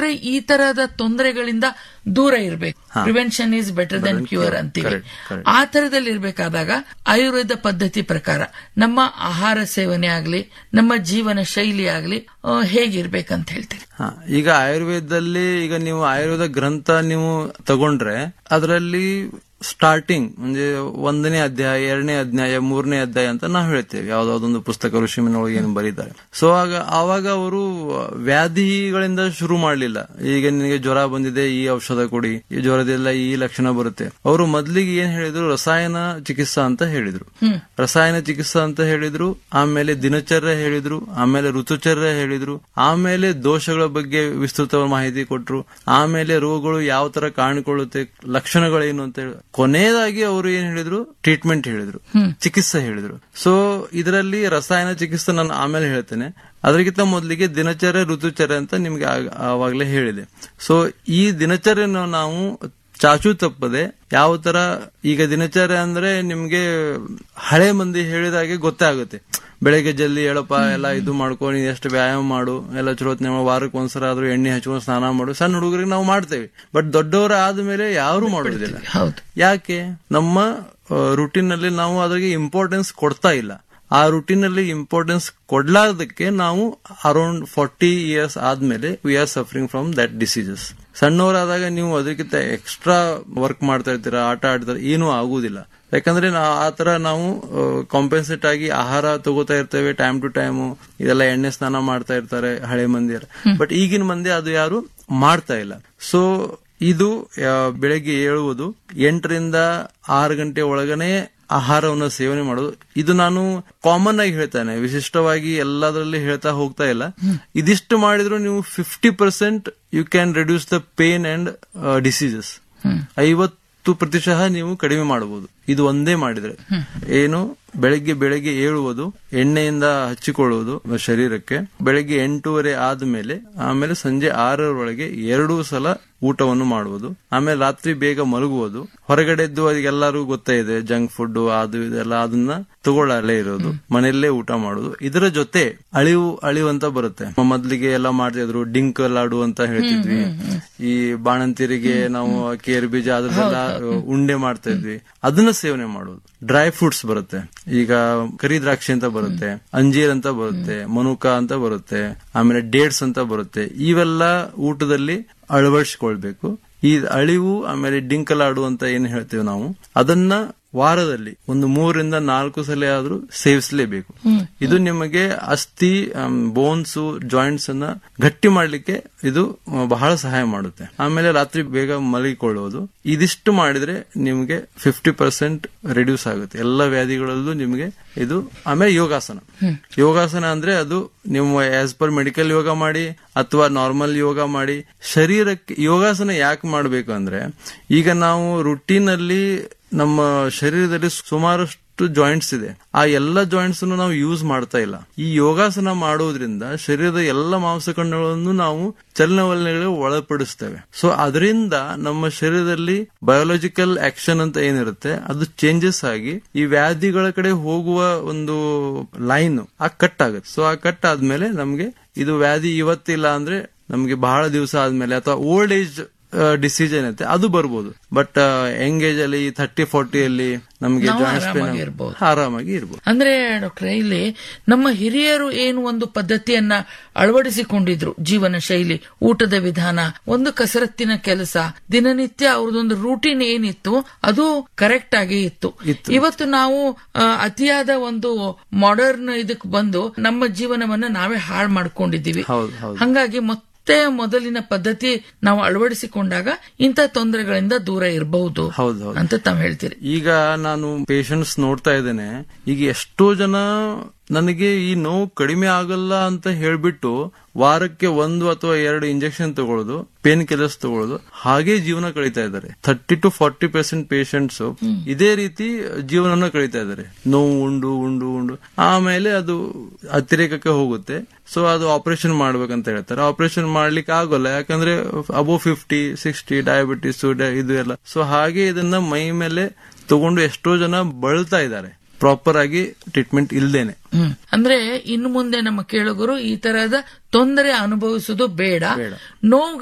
ಡಾಕ್ಟ್ರೆ ಈ ತರಹದ ತೊಂದರೆಗಳಿಂದ ದೂರ ಇರಬೇಕು prevention is better than cure ಅಂತೀವಿ correct, correct. ಆ ತರದಲ್ಲಿ ಇರ್ಬೇಕಾದಾಗ ಆಯುರ್ವೇದ ಪದ್ಧತಿ ಪ್ರಕಾರ ನಮ್ಮ ಆಹಾರ ಸೇವನೆ ಆಗ್ಲಿ ನಮ್ಮ ಜೀವನ ಶೈಲಿ ಆಗ್ಲಿ ಆ, ಹೇಗಿರ್ಬೇಕಂತ ಹೇಳ್ತೀರಿ ಹಾ ಈಗ ಆಯುರ್ವೇದದಲ್ಲಿ ಈಗ ನೀವು ಆಯುರ್ವೇದ ಗ್ರಂಥ ನೀವು ತಗೊಂಡ್ರೆ ಅದರಲ್ಲಿ ಸ್ಟಾರ್ಟಿಂಗ್ ಅಂದ್ರೆ ಒಂದನೇ ಅಧ್ಯಾಯ ಎರಡನೇ ಅಧ್ಯಾಯ ಮೂರನೇ ಅಧ್ಯಾಯ ಅಂತ ನಾವು ಹೇಳ್ತೇವೆ ಯಾವ್ದಾವ್ದೊಂದು ಪುಸ್ತಕ ಋಷಿಮನೊಳಗೆ ಏನು ಬರೀತಾರೆ ಸೊ ಆಗ ಆವಾಗ ಅವರು ವ್ಯಾಧಿಗಳಿಂದ ಶುರು ಮಾಡಲಿಲ್ಲ ಈಗ ನಿನಗೆ ಜ್ವರ ಬಂದಿದೆ ಈ ಔಷಧ ಕೊಡಿ ಈ ಜ್ವರದೆಲ್ಲ ಈ ಲಕ್ಷಣ ಬರುತ್ತೆ ಅವರು ಮೊದ್ಲಿಗೆ ಏನ್ ಹೇಳಿದ್ರು ರಸಾಯನ ಚಿಕಿತ್ಸಾ ಅಂತ ಹೇಳಿದ್ರು ರಸಾಯನ ಚಿಕಿತ್ಸಾ ಅಂತ ಹೇಳಿದ್ರು ಆಮೇಲೆ ದಿನಚರ್ಯ ಹೇಳಿದ್ರು ಆಮೇಲೆ ಋತುಚರ್ಯ ಹೇಳಿದ್ರು ಆಮೇಲೆ ದೋಷಗಳ ಬಗ್ಗೆ ವಿಸ್ತೃತ ಮಾಹಿತಿ ಕೊಟ್ರು ಆಮೇಲೆ ರೋಗಗಳು ಯಾವ ತರ ಕಾಣಿಕೊಳ್ಳುತ್ತೆ ಲಕ್ಷಣಗಳೇನು ಅಂತ ಹೇಳಿ ಕೊನೆಯದಾಗಿ ಅವರು ಏನ್ ಹೇಳಿದ್ರು ಟ್ರೀಟ್ಮೆಂಟ್ ಹೇಳಿದ್ರು ಚಿಕಿತ್ಸೆ ಹೇಳಿದ್ರು ಸೊ ಇದರಲ್ಲಿ ರಸಾಯನ ಚಿಕಿತ್ಸೆ ನಾನು ಆಮೇಲೆ ಹೇಳ್ತೇನೆ ಅದಕ್ಕಿಂತ ಮೊದಲಿಗೆ ದಿನಚರ್ಯ ಋತುಚರ್ಯ ಅಂತ ನಿಮ್ಗೆ ಆಗ- ಆವಾಗ್ಲೇ ಹೇಳಿದೆ ಸೊ ಈ ದಿನಚರ್ಯನ ನಾವು ಚಾಚು ತಪ್ಪದೆ ಯಾವ ತರ ಈಗ ದಿನಚರ್ಯ ಅಂದ್ರೆ ನಿಮ್ಗೆ ಹಳೆ ಮಂದಿ ಹೇಳಿದಾಗೆ ಗೊತ್ತೇ ಆಗುತ್ತೆ ಬೆಳಗ್ಗೆ ಜಲ್ದಿ ಹೇಳಪ್ಪ ಎಲ್ಲ ಇದು ಮಾಡ್ಕೊ ನೀನ್ ಎಷ್ಟು ವ್ಯಾಯಾಮ ಮಾಡು ಎಲ್ಲ ಚಲೋ ಹೊತ್ನ್ಯಾಗ ಮಾಡು. ವಾರಕ್ಕೆ ಒಂದ್ಸಲ ಆದ್ರೂ ಎಣ್ಣೆ ಹಚ್ಕೊಂಡು ಸ್ನಾನ ಮಾಡು ಸಣ್ಣ ಹುಡುಗರಿಗೆ ನಾವು ಮಾಡ್ತೇವೆ ಬಟ್ ದೊಡ್ಡವರ ಆದ್ಮೇಲೆ ಯಾರು ಮಾಡೋದಿಲ್ಲ ಹೌದು ಯಾಕೆ ನಮ್ಮ ರುಟೀನ್ ನಲ್ಲಿ ನಾವು ಅದ್ರಿಗೆ ಇಂಪಾರ್ಟೆನ್ಸ್ ಕೊಡ್ತಾ ಇಲ್ಲ ಆ ರುಟೀನ್ ಅಲ್ಲಿ ಇಂಪಾರ್ಟೆನ್ಸ್ ಕೊಡ್ಲಾರ್ದಕ್ಕೆ ನಾವು ಅರೌಂಡ್ ಫಾರ್ಟಿ ಇಯರ್ಸ್ ಆದ್ಮೇಲೆ we are suffering from that diseases ಸಣ್ಣವರಾದಾಗ ನೀವು ಅದಕ್ಕಿಂತ ಎಕ್ಸ್ಟ್ರಾ ವರ್ಕ್ ಮಾಡ್ತಾ ಇರ್ತೀರಾ ಆಟ ಆಡ್ತಾರೆ ಏನೂ ಆಗುದಿಲ್ಲ ಯಾಕಂದ್ರೆ ನಾ ಆ ತರ ನಾವು ಕಾಂಪೆನ್ಸೇಟ್ ಆಗಿ ಆಹಾರ ತಗೋತಾ ಇರ್ತೇವೆ ಟೈಮ್ ಟು ಟೈಮ್ ಇದೆಲ್ಲ ಎಣ್ಣೆ ಸ್ನಾನ ಮಾಡ್ತಾ ಇರ್ತಾರೆ ಹಳೆ ಮಂದಿಯರು ಬಟ್ ಈಗಿನ ಮಂದಿ ಅದು ಯಾರು ಮಾಡ್ತಾ ಇಲ್ಲ ಸೊ ಇದು ಆ, ಬೆಳಗ್ಗೆ ಏಳುವುದು ಎಂಟರಿಂದ ಆರು ಗಂಟೆ ಒಳಗನೆ ಆಹಾರವನ್ನು ಸೇವನೆ ಮಾಡೋದು ಇದು ನಾನು ಕಾಮನ್ ಆಗಿ ಹೇಳ್ತಾನೆ ವಿಶಿಷ್ಟವಾಗಿ ಎಲ್ಲದರಲ್ಲಿ ಹೇಳ್ತಾ ಹೋಗ್ತಾ ಇಲ್ಲ ಇದಿಷ್ಟು ಮಾಡಿದ್ರು ನೀವು fifty percent you can reduce the pain and diseases ಐವತ್ತು ಪ್ರತಿಶತ ನೀವು ಕಡಿಮೆ ಮಾಡಬಹುದು ಇದು ಒಂದೇ ಮಾಡಿದ್ರೆ ಏನು ಬೆಳಗ್ಗೆ ಬೆಳಗ್ಗೆ ಏಳುವುದು ಎಣ್ಣೆಯಿಂದ ಹಚ್ಚಿಕೊಳ್ಳುವುದು ಶರೀರಕ್ಕೆ ಬೆಳಗ್ಗೆ ಎಂಟೂವರೆ ಆದ್ಮೇಲೆ ಆಮೇಲೆ ಸಂಜೆ ಆರರೊಳಗೆ ಎರಡೂ ಸಲ ಊಟವನ್ನು ಮಾಡುವುದು ಆಮೇಲೆ ರಾತ್ರಿ ಬೇಗ ಮಲಗುವುದು ಹೊರಗಡೆದ್ದು ಎಲ್ಲರೂ ಗೊತ್ತೇ ಇದೆ ಜಂಕ್ ಫುಡ್ ಅದು ಇದೆಲ್ಲ ಅದನ್ನ ತಗೊಳ್ಳಲೇ ಇರೋದು ಮನೆಯಲ್ಲೇ ಊಟ ಮಾಡುದು ಇದರ ಜೊತೆ ಅಳಿವು ಅಳಿವು ಅಂತ ಬರುತ್ತೆ ಮೊದ್ಲಿಗೆ ಎಲ್ಲ ಮಾಡ್ತಿದ್ರು ಡಿಂಕ್ ಲಾಡು ಅಂತ ಹೇಳ್ತಿದ್ವಿ ಈ ಬಾಣಂತಿರಿಗೆ ನಾವು ಕೇರ್ ಬೀಜ ಅದ್ರದ್ದೆಲ್ಲ ಉಂಡೆ ಮಾಡ್ತಾ ಇದ್ವಿ ಅದನ್ನ ಸೇವನೆ ಮಾಡೋದು ಡ್ರೈ ಫ್ರೂಟ್ಸ್ ಬರುತ್ತೆ ಈಗ ಕರಿ ದ್ರಾಕ್ಷಿ ಅಂತ ಬರುತ್ತೆ ಅಂಜೀರ್ ಅಂತ ಬರುತ್ತೆ ಮನುಕ ಅಂತ ಬರುತ್ತೆ ಆಮೇಲೆ ಡೇಟ್ಸ್ ಅಂತ ಬರುತ್ತೆ ಇವೆಲ್ಲ ಊಟದಲ್ಲಿ ಅಳವಡಿಸಿಕೊಳ್ಬೇಕು ಈ ಅಳಿವು ಆಮೇಲೆ ಡಿಂಕಲಾಡು ಅಂತ ಏನ್ ಹೇಳ್ತೇವೆ ನಾವು ಅದನ್ನ ವಾರದಲ್ಲಿ ಒಂದು ಮೂರರಿಂದ ನಾಲ್ಕು ಸಲ ಆದ್ರೂ ಸೇವಿಸಲೇಬೇಕು ಇದು ನಿಮಗೆ ಅಸ್ಥಿ ಬೋನ್ಸ್ ಜಾಯಿಂಟ್ಸ್ ಅನ್ನ ಗಟ್ಟಿ ಮಾಡ್ಲಿಕ್ಕೆ ಇದು ಆ, ಬಹಳ ಸಹಾಯ ಮಾಡುತ್ತೆ ಆಮೇಲೆ ರಾತ್ರಿ ಬೇಗ ಮಲಗಿಕೊಳ್ಳುವುದು ಇದಿಷ್ಟು ಮಾಡಿದ್ರೆ ನಿಮಗೆ ಫಿಫ್ಟಿ ಪರ್ಸೆಂಟ್ ರಿಡ್ಯೂಸ್ ಆಗುತ್ತೆ ಎಲ್ಲ ವ್ಯಾಧಿಗಳಲ್ಲೂ ನಿಮಗೆ ಇದು ಆಮೇಲೆ ಯೋಗಾಸನ ಯೋಗಾಸನ ಅಂದ್ರೆ ಅದು ನೀವು ಆಸ್ ಪರ್ ಮೆಡಿಕಲ್ ಯೋಗ ಮಾಡಿ ಅಥವಾ ನಾರ್ಮಲ್ ಯೋಗ ಮಾಡಿ ಶರೀರಕ್ಕೆ ಯೋಗಾಸನ ಯಾಕೆ ಮಾಡಬೇಕು ಅಂದ್ರೆ ಈಗ ನಾವು ರುಟೀನ್ ಅಲ್ಲಿ ನಮ್ಮ ಶರೀರದಲ್ಲಿ ಸುಮಾರಷ್ಟು ಜಾಯಿಂಟ್ಸ್ ಇದೆ ಆ ಎಲ್ಲ ಜಾಯಿಂಟ್ಸ್ ನಾವು ಯೂಸ್ ಮಾಡ್ತಾ ಇಲ್ಲ ಈ ಯೋಗಾಸನ ಮಾಡೋದ್ರಿಂದ ಶರೀರದ ಎಲ್ಲ ಮಾಂಸಖಂಡಗಳನ್ನು ನಾವು ಚಲನವಲನಗಳಿಗೆ ಒಳಪಡಿಸ್ತೇವೆ ಸೊ ಅದರಿಂದ ನಮ್ಮ ಶರೀರದಲ್ಲಿ ಬಯೋಲಾಜಿಕಲ್ ಆಕ್ಷನ್ ಅಂತ ಏನಿರುತ್ತೆ ಅದು ಚೇಂಜಸ್ ಆಗಿ ಈ ವ್ಯಾಧಿಗಳ ಕಡೆ ಹೋಗುವ ಒಂದು ಲೈನ್ ಆ ಕಟ್ ಆಗುತ್ತೆ ಸೊ ಆ ಕಟ್ ಆದ್ಮೇಲೆ ನಮ್ಗೆ ಇದು ವ್ಯಾಧಿ ಇವತ್ತಿಲ್ಲ ಅಂದ್ರೆ ನಮ್ಗೆ ಬಹಳ ದಿವಸ ಆದ್ಮೇಲೆ ಅಥವಾ ಓಲ್ಡ್ ಏಜ್ ಡಿಸೀಸ್ ಏನೈತೆ ಅದು ಬರ್ಬೋದು ಬಟ್ ಯಂಗ್ ಏಜ್ ಅಲ್ಲಿ ಥರ್ಟಿ ಫೋರ್ಟಿ ಅಲ್ಲಿ ನಮ್ಗೆ ನಾವು ಜಾಯಿಂಟ್ಸ್ ಆರಾಮಾಗಿ ಪೇನ್ ಇರ್ಬೋದು. ಆರಾಮಾಗಿ ಇರ್ಬೋದು ಅಂದ್ರೆ ಡಾಕ್ಟ್ರೆ ಇಲ್ಲಿ ನಮ್ಮ ಹಿರಿಯರು ಏನು ಒಂದು ಪದ್ಧತಿಯನ್ನ ಅಳವಡಿಸಿಕೊಂಡಿದ್ರು ಜೀವನ ಶೈಲಿ ಊಟದ ವಿಧಾನ ಒಂದು ಕಸರತ್ತಿನ ಕೆಲಸ ದಿನನಿತ್ಯ ಅವ್ರದೊಂದು ರೂಟೀನ್ ಏನಿತ್ತು ಅದು ಕರೆಕ್ಟ್ ಆಗಿ ಇತ್ತು ಇವತ್ತು ನಾವು ಆ, ಅತಿಯಾದ ಒಂದು ಮಾಡರ್ನ್ ಇದಕ್ ಬಂದು ನಮ್ಮ ಜೀವನವನ್ನ ನಾವೇ ಹಾಳು ಮಾಡ್ಕೊಂಡಿದ್ದೀವಿ ಹೌದು ಹೌದು ಹಂಗಾಗಿ ಮತ್ತೆ ಮೊದಲಿನ ಪದ್ಧತಿ ನಾವು ಅಳವಡಿಸಿಕೊಂಡಾಗ ಇಂಥ ತೊಂದರೆಗಳಿಂದ ದೂರ ಇರಬಹುದು ಹೌದು ಹೌದು ಅಂತ ತಾವ್ ಹೇಳ್ತೀರಿ ಈಗ ನಾನು ಪೇಷಂಟ್ಸ್ ನೋಡ್ತಾ ಇದ್ದೇನೆ ಈಗ ಎಷ್ಟೋ ಜನ ನನಗೆ ಈ ನೋವು ಕಡಿಮೆ ಆಗಲ್ಲ ಅಂತ ಹೇಳ್ಬಿಟ್ಟು ವಾರಕ್ಕೆ ಒಂದು ಅಥವಾ ಎರಡು ಇಂಜೆಕ್ಷನ್ ತಗೊಳ್ಳೋದು ಪೇನ್ ಕಿಲ್ಲರ್ಸ್ ತಗೊಳ್ಳೋದು ಹಾಗೆ ಜೀವನ ಕಳೀತಾ ಇದ್ದಾರೆ thirty to forty percent patients ಇದೇ ರೀತಿ ಜೀವನನ ಕಳೀತಾ ಇದ್ದಾರೆ ನೋವು ಉಂಡು ಉಂಡು ಉಂಡು ಆಮೇಲೆ ಅದು ಅತಿರೇಕಕ್ಕೆ ಹೋಗುತ್ತೆ ಸೊ ಅದು ಆಪರೇಷನ್ ಮಾಡ್ಬೇಕಂತ ಹೇಳ್ತಾರೆ ಆಪರೇಷನ್ ಮಾಡ್ಲಿಕ್ಕೆ ಆಗೋಲ್ಲ ಯಾಕಂದ್ರೆ ಅಬೋ ಫಿಫ್ಟಿ ಸಿಕ್ಸ್ಟಿ ಡಯಾಬಿಟಿಸ್ ಇದು ಎಲ್ಲ ಸೊ ಹಾಗೆ ಇದನ್ನ ಮೈ ಮೇಲೆ ತಗೊಂಡು ಎಷ್ಟೋ ಜನ ಬಳಲ್ತಾ ಇದ್ದಾರೆ ಪ್ರಾಪರ್ ಆಗಿ ಟ್ರೀಟ್ಮೆಂಟ್ ಇಲ್ದೇನೆ ಹ್ಮ್. ಅಂದ್ರೆ ಇನ್ನು ಮುಂದೆ ನಮ್ಮ ಕೇಳುಗರು ಈ ತರಹದ ತೊಂದರೆ ಅನುಭವಿಸುವುದು ಬೇಡ ನೋವು